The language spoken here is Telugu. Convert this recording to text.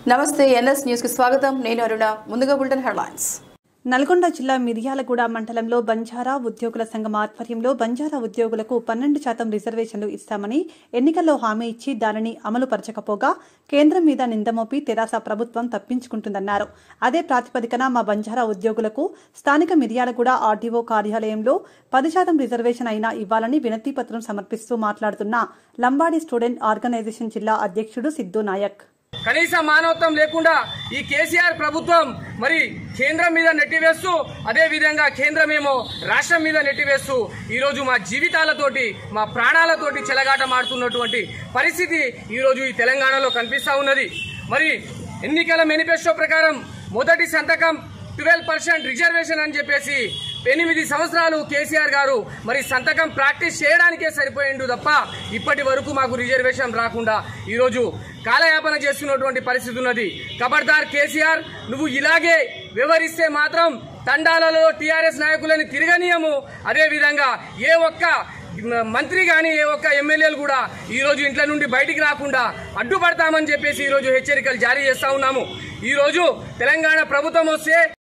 నమస్తే ఎన్ఎస్ న్యూస్ కి స్వాగతం నేను అరుణ ముందుగా బులెటిన్ హెడ్లైన్స్ నల్గొండ జిల్లా మిర్యాలగూడ మండలంలో బంజారా ఉద్యోగుల సంఘం ఆధ్వర్యంలో బంజారా ఉద్యోగులకు పన్నెండు శాతం రిజర్వేషన్లు ఇస్తామని ఎన్నికల్లో హామీ ఇచ్చి దానిని అమలు పరచకపోగా కేంద్రం మీద నిందమోపి తెరాస ప్రభుత్వం తప్పించుకుంటుందన్నారు అదే ప్రాతిపదికన మా బంజారా ఉద్యోగులకు స్థానిక మిర్యాలగూడ ఆర్డీఓ కార్యాలయంలో పది శాతం రిజర్వేషన్ అయినా ఇవ్వాలని వినతి పత్రం సమర్పిస్తూ మాట్లాడుతున్న లంబాడి స్టూడెంట్ ఆర్గనైజేషన్ జిల్లా అధ్యక్షుడు సిద్దు నాయక్ కనీస మానవత్వం లేకుండా ఈ కేసీఆర్ ప్రభుత్వం మరి కేంద్రం మీద నెట్టివేస్తూ అదే విధంగా కేంద్రమేమో రాష్ట్రం మీద నెట్టివేస్తూ ఈ రోజు మా జీవితాలతోటి మా ప్రాణాలతోటి చెలగాటమాడుతున్నటువంటి పరిస్థితి ఈ రోజు ఈ తెలంగాణలో కనిపిస్తా ఉన్నది మరి ఎన్నికల మేనిఫెస్టో ప్రకారం మొదటి సంతకం ట్వెల్వ్ పర్సెంట్ రిజర్వేషన్ అని చెప్పేసి ఎనిమిది సంవత్సరాలు కేసీఆర్ గారు మరి సంతకం ప్రాక్టీస్ చేయడానికే సరిపోయిండు తప్ప ఇప్పటి వరకు మాకు రిజర్వేషన్ రాకుండా ఈరోజు కాలయాపన చేస్తున్నటువంటి పరిస్థితి ఉన్నది ఖబర్దార్ కేసీఆర్ నువ్వు ఇలాగే వివరిస్తే మాత్రం తండాలలో టీఆర్ఎస్ నాయకులని తిరగనీయము అదే విధంగా ఏ ఒక్క మంత్రి గాని ఏ ఒక్క ఎమ్మెల్యేలు కూడా ఈ రోజు ఇంట్లో నుండి బయటికి రాకుండా అడ్డుపడతామని చెప్పేసి ఈ రోజు హెచ్చరికలు జారీ చేస్తా ఉన్నాము ఈ రోజు తెలంగాణ ప్రభుత్వం వస్తే